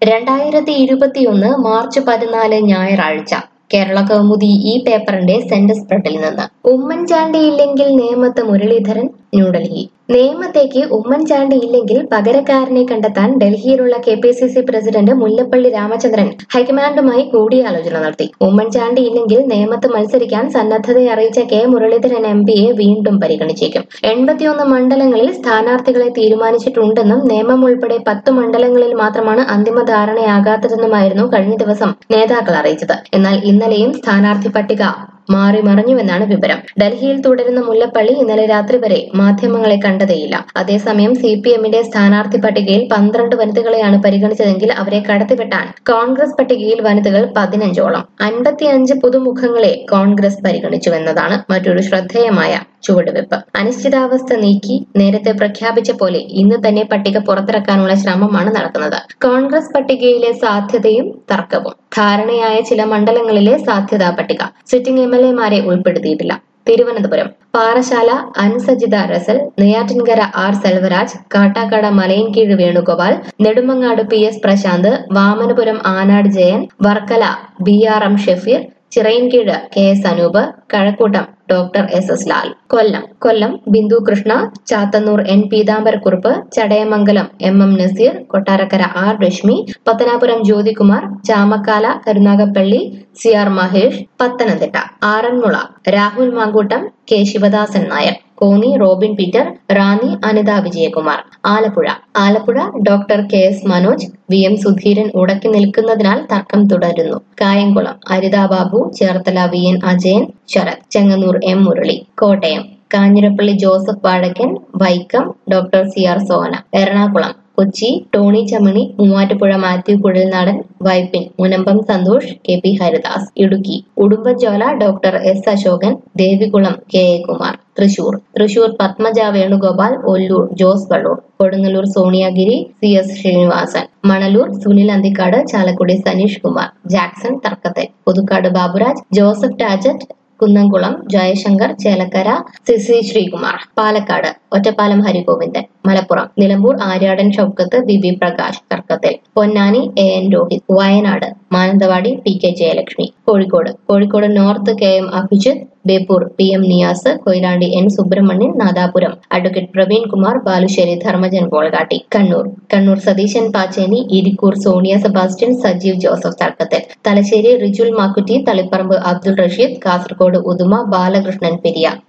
രണ്ടായിരത്തി ഇരുപത്തിയൊന്ന് മാർച്ച് പതിനാല് ഞായറാഴ്ച കേരള കൗമുദി ഈ പേപ്പറിന്റെ സെന്റർ സ്പ്രെഡിൽ നിന്ന് ഉമ്മൻചാണ്ടി ഇല്ലെങ്കിൽ നേമത്ത് മുരളീധരൻ ന്യൂഡൽഹി നേമത്തേക്ക് ഉമ്മൻചാണ്ടി ഇല്ലെങ്കിൽ പകരക്കാരനെ കണ്ടെത്താൻ ഡൽഹിയിലുള്ള K P C C president Mullappally Ramachandran ഹൈക്കമാൻഡുമായി കൂടിയാലോചന നടത്തി ഉമ്മൻചാണ്ടി ഇല്ലെങ്കിൽ നേമത്ത് മത്സരിക്കാൻ സന്നദ്ധത അറിയിച്ച കെ മുരളീധരൻ എം പിയെ വീണ്ടും പരിഗണിച്ചേക്കും എൺപത്തിയൊന്ന് മണ്ഡലങ്ങളിൽ സ്ഥാനാർത്ഥികളെ തീരുമാനിച്ചിട്ടുണ്ടെന്നും നേമം ഉൾപ്പെടെ പത്ത് മണ്ഡലങ്ങളിൽ മാത്രമാണ് അന്തിമ ധാരണയാകാത്തതെന്നുമായിരുന്നു കഴിഞ്ഞ ദിവസം നേതാക്കൾ അറിയിച്ചത് എന്നാൽ ഇന്നലെയും സ്ഥാനാർത്ഥി പട്ടിക മാറി മറിഞ്ഞുവെന്നാണ് വിവരം ഡൽഹിയിൽ തുടരുന്ന മുല്ലപ്പള്ളി ഇന്നലെ രാത്രി വരെ മാധ്യമങ്ങളെ കണ്ടതേയില്ല അതേസമയം സി പി എമ്മിന്റെ സ്ഥാനാർത്ഥി പട്ടികയിൽ പന്ത്രണ്ട് വനിതകളെയാണ് പരിഗണിച്ചതെങ്കിൽ അവരെ കടത്തിവെട്ടാൻ കോൺഗ്രസ് പട്ടികയിൽ വനിതകൾ പതിനഞ്ചോളം അൻപത്തിയഞ്ച് പുതുമുഖങ്ങളെ കോൺഗ്രസ് പരിഗണിച്ചുവെന്നതാണ് മറ്റൊരു ശ്രദ്ധേയമായ ചുവടുവെപ്പ് അനിശ്ചിതാവസ്ഥ നീക്കി നേരത്തെ പ്രഖ്യാപിച്ച പോലെ ഇന്ന് തന്നെ പട്ടിക പുറത്തിറക്കാനുള്ള ശ്രമമാണ് നടക്കുന്നത് കോൺഗ്രസ് പട്ടികയിലെ സാധ്യതയും തർക്കവും ധാരണയായ ചില മണ്ഡലങ്ങളിലെ സാധ്യതാ പട്ടിക സിറ്റിംഗ് എം എൽ എമാരെ ഉൾപ്പെടുത്തിയിട്ടില്ല Thiruvananthapuram Parassala Ansajitha Russell Neyyattinkara R Selvaraj Kattakada Malayinkeezhu Venugopal Nedumangad P S Prasanth Vamanapuram Anad Jayan Varkala B R M Shefeer Chirayinkeezhu K S Anoop Kazhakkoottam doctor S S Lal Kollam Kollam Bindu Krishna Chathannoor N Peethambarakurup Chadayamangalam M M Naseer Kottarakkara R Reshmi Pathanapuram Jyothikumar Chamakkala Karunagappally C R Mahesh Pathanamthitta Aranmula Rahul Mankoottam K Sivadasan Nair Konni Robin Peter Ranni Anitha Vijayakumar Alappuzha Alappuzha doctor K S Manoj V M Sudheeran ഉടക്കി നിൽക്കുന്നതിനാൽ തർക്കം തുടരുന്നു Kayamkulam Aritha Babu Cherthala V N Ajayan Sarath Chengannur M Murali Kottayam Kanjirappally Joseph Vazhakkan Vaikom doctor C R Sona Ernakulam Kochi Tony Chammany Muvattupuzha Mathew Kuzhalnadan Vypin Munambam Santhosh K P Haridas Idukki Udumbanchola doctor S Asokan Devikulam K A Kumar Thrissur Thrissur Padmaja Venugopal Ollur Jose Vallur Kodungallur Soniyagiri C S Srinivasan Manalur Sunil Anthikkad Chalakudy Saneesh Kumar Jackson തർക്കത്തെ Puthukkad Baburaj Joseph Tajet Kunnamkulam Jayashankar Chelakkara C C Sreekumar Palakkad Ottapalam Harigovindan Malappuram Nilambur Aryadan Shoukath B B Prakash തർക്കത്തിൽ Ponnani A N Rohith Wayanad Mananthavady P K Jayalakshmi Kozhikode Kozhikode north K M Abhijith Beypore P M Niyas Koyilandy N Subramanian Nadapuram advocate Praveen Kumar Balussery Dharmajan Bolgatty Kannur Kannur Satheesan Pacheni Irikkur Sonia Sebastian Sajeev Joseph തർക്കത്തിൽ തലശ്ശേരി റിജുൽ മാക്കുറ്റി തളിപ്പറമ്പ് അബ്ദുൾ റഷീദ് കാസർഗോഡ് ഉദുമ ബാലകൃഷ്ണൻ പെരിയ